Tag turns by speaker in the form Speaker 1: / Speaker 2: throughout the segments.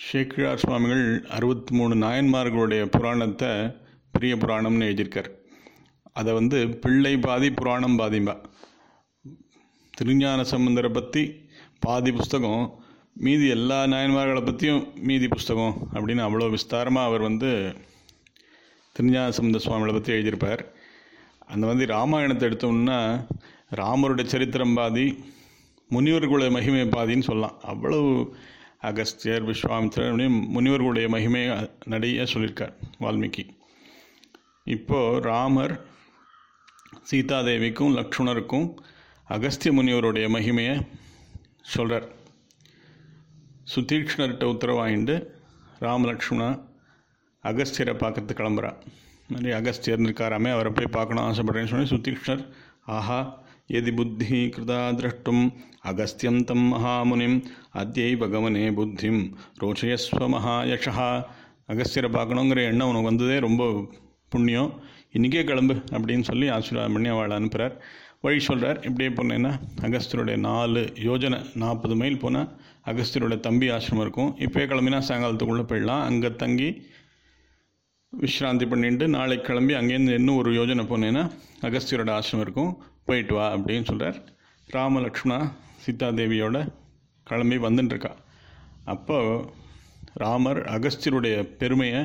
Speaker 1: சேக்கிழார் சுவாமிகள் அறுபத்தி மூணு நாயன்மார்களுடைய புராணத்தை பெரிய புராணம்னு எழுதியிருக்கார் அதை வந்து பிள்ளை பாதி புராணம் பாதிம்பா திருஞான சம்பந்தரை பற்றி பாதி புஸ்தகம் மீதி எல்லா நாயன்மார்களை பற்றியும் மீதி புஸ்தகம் அப்படின்னு அவ்வளோ விஸ்தாரமாக அவர் வந்து திருஞான சம்பந்த சுவாமிகளை பற்றி எழுதியிருப்பார் அந்த வந்து ராமாயணத்தை எடுத்தோம்னா ராமருடைய சரித்திரம் பாதி முனிவர்களுடைய மகிமை பாதின்னு சொல்லலாம் அவ்வளவு அகஸ்தியர் விஸ்வாமித்திரர் அப்படின்னு முனிவர்களுடைய மகிமையை நிறைய சொல்லியிருக்கார் வால்மீகி இப்போது ராமர் சீதாதேவிக்கும் லக்ஷ்மணருக்கும் அகஸ்திய முனிவருடைய மகிமையை சொல்கிறார் சுதீக்ஷ்ணர்கிட்ட உத்தரவாயிண்டு ராம லக்ஷ்மணா அகஸ்தியரை பார்க்கறது கிளம்புறா மாதிரி அகஸ்தியர் இருக்காராமே அவரை போய் பார்க்கணும் ஆசைப்படுறேன்னு சொல்லி சுதீக்ஷ்ணர் ஆஹா எதி புத்தி கிருதா திரஷ்டும் அகஸ்தியம் தம் மகாமுனிம் அத்தியைவ கவனே புத்திம் ரோச்சயஸ்வ மகாயஷா அகஸ்தியரை பார்க்கணுங்கிற எண்ணம் உனக்கு வந்ததே ரொம்ப புண்ணியம் இன்றைக்கே கிளம்பு அப்படின்னு சொல்லி ஆசீர்வாதம் பண்ணி அவளை அனுப்புகிறார் வழி சொல்கிறார் இப்படியே போனேன்னா அகஸ்தியருடைய நாலு யோஜனை நாற்பது மைல் போனால் அகஸ்தியருடைய தம்பி ஆசிரமம் இருக்கும் இப்போயே கிளம்பினா சாயங்காலத்துக்குள்ளே போயிடலாம் அங்கே தங்கி விஷ்ராந்தி பண்ணிட்டு நாளைக்கு கிளம்பி அங்கேருந்து இன்னும் ஒரு யோஜனை போனேன்னா அகஸ்தியரோட ஆசிரமம் இருக்கும் போயிட்டு வா அப்படின்னு சொல்கிறார் ராம லக்ஷ்மணா சீதாதேவியோட கிளம்பி வந்துட்டுருக்கா அப்போ ராமர் அகஸ்தியருடைய பெருமையை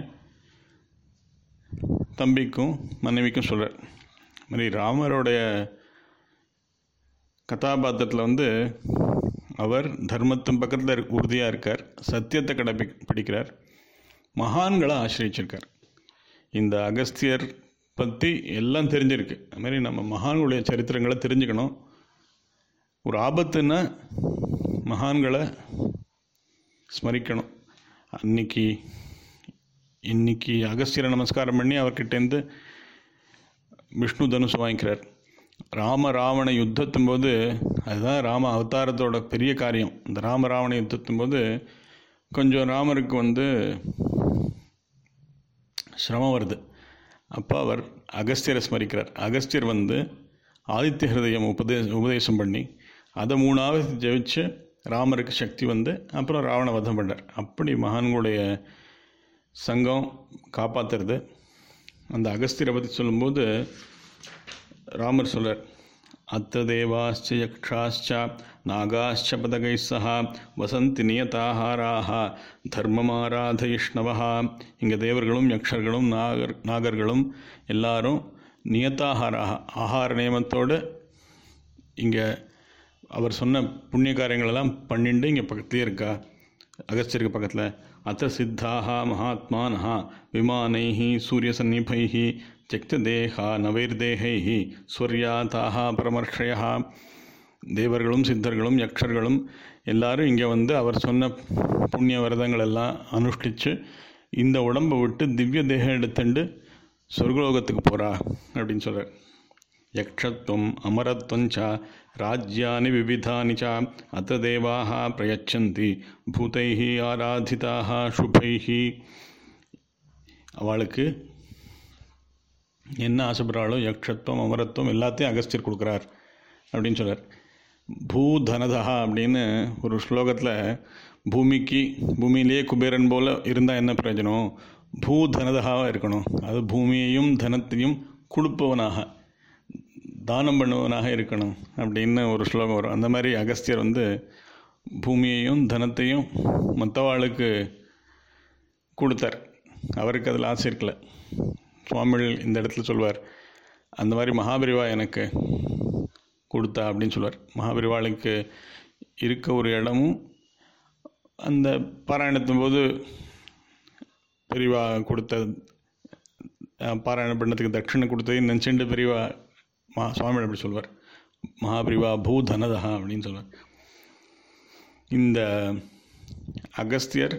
Speaker 1: தம்பிக்கும் மனைவிக்கும் சொல்கிறார் மாதிரி ராமருடைய கதாபாத்திரத்தில் வந்து அவர் தர்மத்தின் பக்கத்தில் உறுதியாக இருக்கார் சத்தியத்தை கடைப்பி பிடிக்கிறார் மகான்களை ஆசிரியச்சிருக்கார் இந்த அகஸ்தியர் பற்றி எல்லாம் தெரிஞ்சிருக்கு அதுமாரி நம்ம மகான்களுடைய சரித்திரங்களை தெரிஞ்சுக்கணும் ஒரு ஆபத்துன்னா மகான்களை ஸ்மரிக்கணும் அன்னைக்கு இன்னைக்கு அகஸ்தியரை நமஸ்காரம் பண்ணி அவர்கிட்டேருந்து விஷ்ணு தனுசு வாங்கிக்கிறார் ராம ராவண யுத்தத்தும் போது அதுதான் ராம அவதாரத்தோட பெரிய காரியம் இந்த ராம ராவண யுத்தத்தும் போது கொஞ்சம் ராமருக்கு வந்து சிரமம் வருது அப்போ அவர் அகஸ்தியரை ஸ்மரிக்கிறார் அகஸ்தியர் வந்து ஆதித்ய ஹிருதயம் உபதே உபதேசம் பண்ணி அதை மூணாவது ஜெயிச்சு ராமருக்கு சக்தி வந்து அப்புறம் ராவண வதம் பண்ணார் அப்படி மகான்களுடைய சங்கம் காப்பாற்றுறது அந்த அகஸ்தியரை பற்றி சொல்லும்போது ராமர் சொல்கிறார் அத்த தேவாச்ச யக்ஷாச்ச நாகாச்ச பதகை சஹா வசந்தி நியதாகாராக தர்மமாராதயிஷ்ணவா இங்கே தேவர்களும் யக்ஷர்களும் நாகர் நாகர்களும் எல்லாரும் நியதாகாராக ஆகார நியமத்தோடு இங்கே அவர் சொன்ன புண்ணிய காரியங்களெல்லாம் பண்ணிட்டு இங்கே பக்கத்துலேயே இருக்கா அகஸ்தியருக்கு பக்கத்தில் அத்த சித்தாக மகாத்மானः விமானைः சூரியசன்னிபைः தியக்ததேகா நவைர்தேகைः ஸ்வர்யாதாக பரமர்ஷய தேவர்களும் சித்தர்களும் யக்ஷர்களும் எல்லாரும் இங்கே வந்து அவர் சொன்ன புண்ணிய விரதங்கள் எல்லாம் அனுஷ்டித்து இந்த உடம்பை விட்டு திவ்ய தேகம் எடுத்துண்டு சொர்க்கலோகத்துக்கு போகிறா அப்படின்னு சொல்கிறார் யக்ஷத்வம் அமரத்வம் ச ராஜ்யானி விவிதானி ச அத்த தேவாக பிரயச்சந்தி பூதைः ஆராதிதாக சுபைः அவளுக்கு என்ன ஆசைப்படுறாளோ யக்ஷத்துவம் அமரத்துவம் எல்லாத்தையும் அகஸ்தியர் கொடுக்குறார் அப்படின்னு சொல்கிறார் பூதனதா அப்படின்னு ஒரு ஸ்லோகத்தில் பூமிக்கு பூமியிலேயே குபேரன் போல் இருந்தால் என்ன பிரயோஜனம் பூதனதகாவாக இருக்கணும் அது பூமியையும் தனத்தையும் கொடுப்பவனாக தானம் பண்ணுவனாக இருக்கணும் அப்படின்னு ஒரு ஸ்லோகம் வரும் அந்த மாதிரி அகஸ்தியர் வந்து பூமியையும் தனத்தையும் மற்றவாளுக்கு கொடுத்தார் அவருக்கு அதில் ஆசை இருக்கல சுவாமிகள் இந்த இடத்துல சொல்வார் அந்த மாதிரி மகாபரிவா எனக்கு கொடுத்தா அப்படின்னு சொல்வார் மகாபரிவாளுக்கு இருக்க ஒரு இடமும் அந்த பாராயணத்தின் போது பெரியவா கொடுத்த பாராயணம் பண்ணதுக்கு தட்சிணை கொடுத்ததையும் நினச்சிண்டு பெரியவா மா சுவாமிகள் அப்படி சொல்வார் மகாபிரிவா பூதனதா அப்படின்னு சொல்வார் இந்த அகஸ்தியர்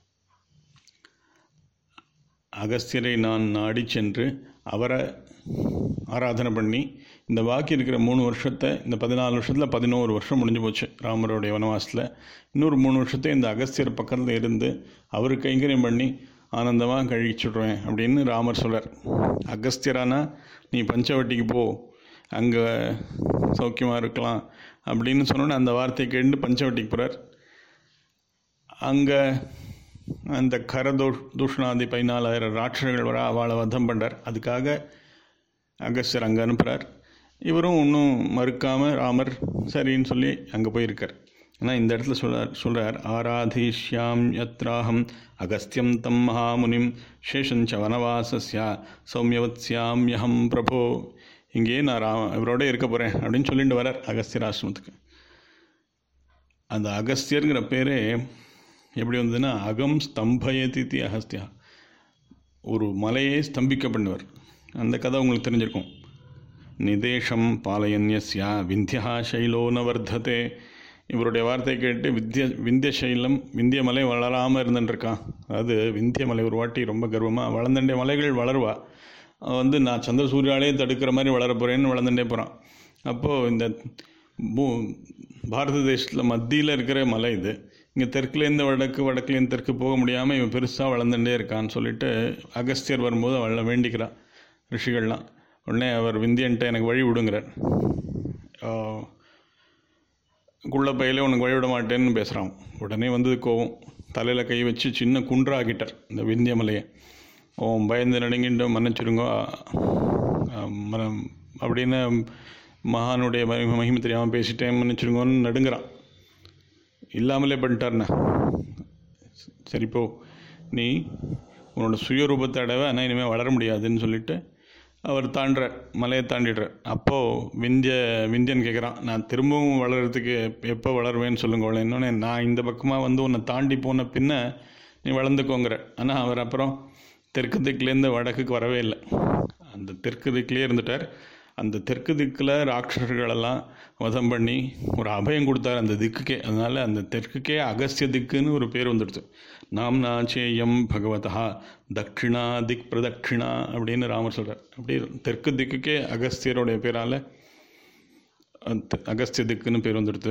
Speaker 1: அகஸ்தியரை நான் நாடி சென்று அவரை ஆராதனை பண்ணி இந்த பாக்கி இருக்கிற மூணு வருஷத்தை இந்த பதினாலு வருஷத்தில் பதினோரு வருஷம் முடிஞ்சு போச்சு ராமருடைய வனவாசத்தில் இன்னொரு மூணு வருஷத்தை இந்த அகஸ்தியர் பக்கத்தில் இருந்து அவருக்கு கைங்கரியம் பண்ணி ஆனந்தமாக கழிச்சுடுவேன் அப்படின்னு ராமர் சொல்கிறார் அகஸ்தியரானா நீ பஞ்சவட்டிக்கு போ அங்கே சௌக்கியமாக இருக்கலாம் அப்படின்னு சொன்னோன்னே அந்த வார்த்தையை கேட்டு பஞ்சவட்டிக்கு போகிறார் அங்கே அந்த கரதோ தூஷ்ணாதி பதினாலாயிரம் ராட்சர்கள் வர அவளை வதம் பண்ணுறார் அதுக்காக அகஸ்தியர் அங்கே அனுப்புகிறார் இவரும் ஒன்றும் மறுக்காமல் ராமர் சரின்னு சொல்லி அங்கே போயிருக்கார் ஆனால் இந்த இடத்துல சொல்றார் சொல்கிறார் ஆராதிஷ்யாம் யத்ராஹம் அகஸ்தியம் தம் மகாமுனிம் சேஷஞ்ச வனவாசஸ்யா சௌமியவத்ஸ்யாம்யஹம் பிரபோ இங்கேயே நான் ரா இவரோட இருக்க போகிறேன் அப்படின்னு சொல்லிட்டு வரார் அகஸ்தியர் ஆசிரமத்துக்கு அந்த அகஸ்தியருங்கிற பேரே எப்படி வந்ததுன்னா அகம் ஸ்தம்பயதி அகஸ்தியா ஒரு மலையை ஸ்தம்பிக்க பண்ணுவார் அந்த கதை உங்களுக்கு தெரிஞ்சிருக்கும் நிதேஷம் பாலயன்யஸ்யா விந்தியா சைலோ ந வர்த்ததே இவருடைய வார்த்தை கேட்டு வித்ய விந்திய சைலம் விந்திய மலை வளராமல் இருந்துட்டுருக்கான் அதாவது விந்திய மலை ஒரு வாட்டி ரொம்ப கர்வமாக வளர்ந்தண்டே மலைகள் வளருவா அவன் வந்து நான் சந்திர சூர்யாலே தடுக்கிற மாதிரி வளர போகிறேன்னு வளர்ந்துட்டே போகிறான் அப்போது இந்த பூ பாரத தேசத்தில் மத்தியில் இருக்கிற மலை இது இங்கே தெற்குலேருந்து வடக்கு வடக்குலேருந்து தெற்கு போக முடியாமல் இவன் பெருசாக வளர்ந்துட்டே இருக்கான்னு சொல்லிட்டு அகஸ்தியர் வரும்போது அவளை வேண்டிக்கிறான் ரிஷிகள்லாம் உடனே அவர் விந்தியன்ட்ட எனக்கு வழி விடுங்கிறார் குள்ள பையில உனக்கு வழி விட மாட்டேன்னு பேசுகிறான் உடனே வந்தது கோவம் தலையில் கை வச்சு சின்ன குன்றாக்கிட்டார் இந்த விந்திய மலையை ஓம் பயந்து நடுங்கிட்டு மன்னிச்சிருங்கோ மனம் அப்படின்னு மகானுடைய மகிமை மகிமை தெரியாமல் பேசிட்டேன் மன்னிச்சிருங்கோன்னு நடுங்கிறான் இல்லாமலே பண்ணிட்டார்ண்ணா சரி போ நீ உன்னோட சுயரூபத்தை அடைவ ஆனால் இனிமேல் வளர முடியாதுன்னு சொல்லிட்டு அவர் தாண்டுறார் மலையை தாண்டிடுறார் அப்போது விந்திய விந்தியன் கேட்குறான் நான் திரும்பவும் வளர்கிறதுக்கு எப்போ வளருவேன்னு சொல்லுங்க இன்னொன்று நான் இந்த பக்கமாக வந்து உன்னை தாண்டி போன பின்ன நீ வளர்ந்துக்கோங்கிற ஆனால் அவர் அப்புறம் தெற்கு திக்குலேருந்து வடக்குக்கு வரவே இல்லை அந்த தெற்கு திக்கிலே இருந்துட்டார் அந்த தெற்கு திக்கில் ராட்சசர்களெல்லாம் வதம் பண்ணி ஒரு அபயம் கொடுத்தார் அந்த திக்குக்கே அதனால் அந்த தெற்குக்கே அகஸ்திய திக்குன்னு ஒரு பேர் வந்துடுது நாம் நாச்சேயம் பகவதா தட்சிணா திக் பிரதட்சிணா அப்படின்னு ராமர் சொல்கிறார் அப்படி தெற்கு திக்குக்கே அகஸ்தியருடைய பேரால் அகஸ்திய திக்குன்னு பேர் வந்துடுது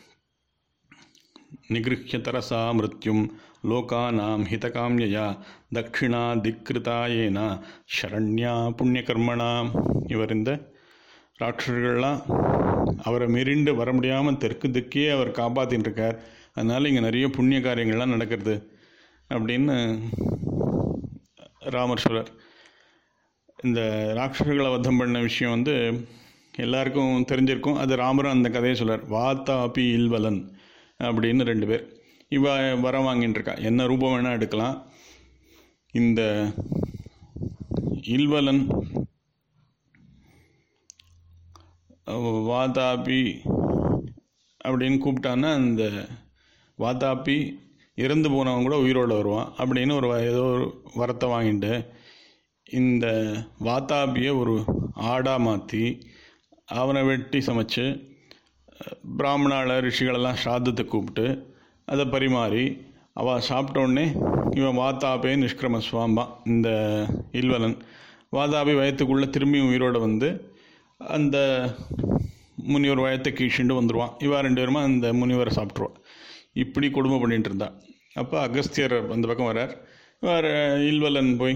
Speaker 1: நிகிருஹ்ய தரசா மிருத்யும் லோகானாம் ஹிதகாமியா தட்சிணா திக்ருதாயேன சரண்யா புண்ணியகர்மணா இவர் இந்த ராட்சர்கள்லாம் அவரை மீறிண்டு வர முடியாமல் தெற்கு திக்கே அவர் காப்பாற்றின்னு இருக்கார் அதனால் இங்கே நிறைய புண்ணிய காரியங்கள்லாம் நடக்கிறது அப்படின்னு ராமர் சொல்கிறார் இந்த ராட்சசர்களை வதம் பண்ண விஷயம் வந்து எல்லாருக்கும் தெரிஞ்சிருக்கும் அது ராமரும் அந்த கதையை சொல்கிறார் வாத்தாபி இல்வலன் அப்படின்னு ரெண்டு பேர் இவ வர வாங்கின்னு இருக்கா என்ன ரூபம் வேணால் எடுக்கலாம் இந்த இல்வலன் வாதாபி அப்படின்னு கூப்பிட்டான்னா அந்த வாதாபி இறந்து போனவன் கூட உயிரோடு வருவான் அப்படின்னு ஒரு ஏதோ ஒரு வரத்தை வாங்கிட்டு இந்த வாத்தாபியை ஒரு ஆடாக மாற்றி அவனை வெட்டி சமைச்சு பிராமணால ரிஷிகளெல்லாம் ஸ்ராத்தத்தை கூப்பிட்டு அதை பரிமாறி அவள் சாப்பிட்டோடனே இவன் வாத்தாபே நிஷ்கிரம சுவாம்பான் இந்த இல்வலன் வாதாபி வயத்துக்குள்ளே திரும்பியும் உயிரோடு வந்து அந்த முனிவர் வயத்தை கீழ்ச்சிண்டு வந்துடுவான் இவா ரெண்டு பேருமா அந்த முனிவரை சாப்பிட்ருவான் இப்படி கொடுமை பண்ணிகிட்டு இருந்தா அப்போ அகஸ்தியர் அந்த பக்கம் வரார் வேறு இல்வலன் போய்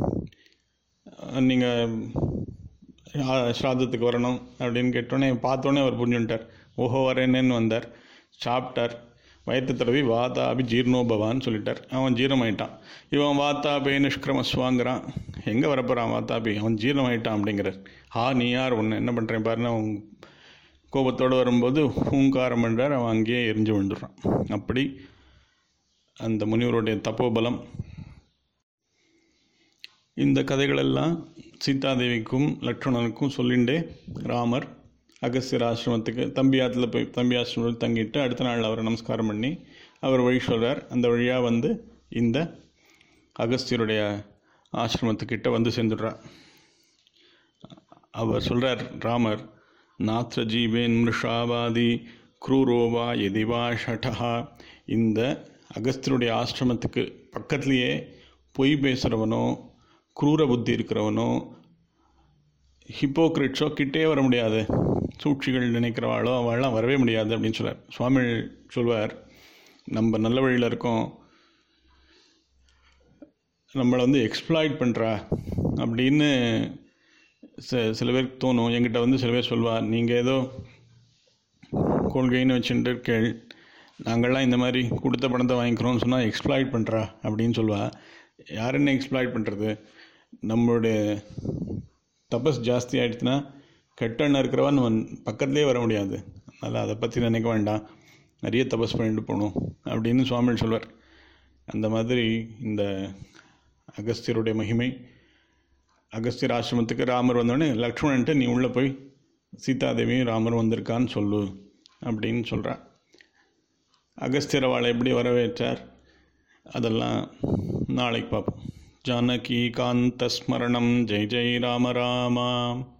Speaker 1: நீங்கள் ஸ்ராதத்துக்கு வரணும் அப்படின்னு கேட்டோன்னே பார்த்தோன்னே அவர் புரிஞ்சுட்டார் ஓஹோ வரேன்னு வந்தார் சாப்பிட்டார் வயத்து தடவி வாதாபி ஜீர்ணோபவான்னு சொல்லிட்டார் அவன் ஜீரணமாயிட்டான் இவன் வாத்தாபே நிஷ்கிரமஸ்வாங்கிறான் எங்கே வரப்போகிறான் வாத்தாபி அவன் ஜீரணமாயிட்டான் அப்படிங்கிறார் ஆ நீ யார் ஒன்று என்ன பண்ணுறேன் பாருன்னு அவன் கோபத்தோடு வரும்போது ஹூங்காரம் பண்ணுறார் அவன் அங்கேயே எரிஞ்சு விழுந்துடுறான் அப்படி அந்த முனிவருடைய தப்போபலம் இந்த கதைகளெல்லாம் சீதாதேவிக்கும் லக்ஷ்மணனுக்கும் சொல்லிண்டே ராமர் அகஸ்தியர் ஆசிரமத்துக்கு தம்பி ஆற்றுல போய் தம்பி ஆசிரமத்தில் தங்கிட்டு அடுத்த நாள் அவரை நமஸ்காரம் பண்ணி அவர் வழி சொல்கிறார் அந்த வழியாக வந்து இந்த அகஸ்தியருடைய ஆசிரமத்துக்கிட்ட வந்து சேர்ந்துடுறார் அவர் சொல்கிறார் ராமர் நாத்திர ஜீவேன் மிருஷாவாதி குரூரோவா எதிவா ஷடஹா இந்த அகஸ்தியருடைய ஆசிரமத்துக்கு பக்கத்துலேயே பொய் பேசுகிறவனோ குரூர புத்தி இருக்கிறவனோ ஹிப்போக்ரிட்ஸோ கிட்டே வர முடியாது சூழ்ச்சிகள் நினைக்கிறவாளோ அவள்லாம் வரவே முடியாது அப்படின்னு சொல்வார் சுவாமி சொல்வார் நம்ம நல்ல வழியில் இருக்கோம் நம்மளை வந்து எக்ஸ்ப்ளாய்ட் பண்ணுறா அப்படின்னு ச சில பேருக்கு தோணும் என்கிட்ட வந்து சில பேர் சொல்வா நீங்கள் ஏதோ கொள்கைன்னு வச்சுட்டு கேள் நாங்கள்லாம் இந்த மாதிரி கொடுத்த பணத்தை வாங்கிக்கிறோம்னு சொன்னால் எக்ஸ்ப்ளாய்ட் பண்ணுறா அப்படின்னு சொல்லுவா யார் என்ன எக்ஸ்ப்ளாய்ட் பண்ணுறது நம்மளுடைய தபஸ் ஜாஸ்தி ஆகிடுச்சுன்னா கெட்டண்ண இருக்கிறவா நம்ம பக்கத்துலேயே வர முடியாது அதனால் அதை பற்றி நினைக்க வேண்டாம் நிறைய தபஸ் பண்ணிட்டு போகணும் அப்படின்னு சுவாமிகள் சொல்வார் அந்த மாதிரி இந்த அகஸ்தியருடைய மகிமை அகஸ்தியர் ஆசிரமத்துக்கு ராமர் வந்தோடனே லக்ஷ்மணன்ட்டு நீ உள்ளே போய் சீதாதேவியும் ராமர் வந்திருக்கான்னு சொல்லு அப்படின்னு சொல்கிறா அகஸ்தியர் அவளை எப்படி வரவேற்றார் அதெல்லாம் நாளைக்கு பார்ப்போம் ஜானகி காந்த ஸ்மரணம் ஜெய் ஜெய் ராம ராமா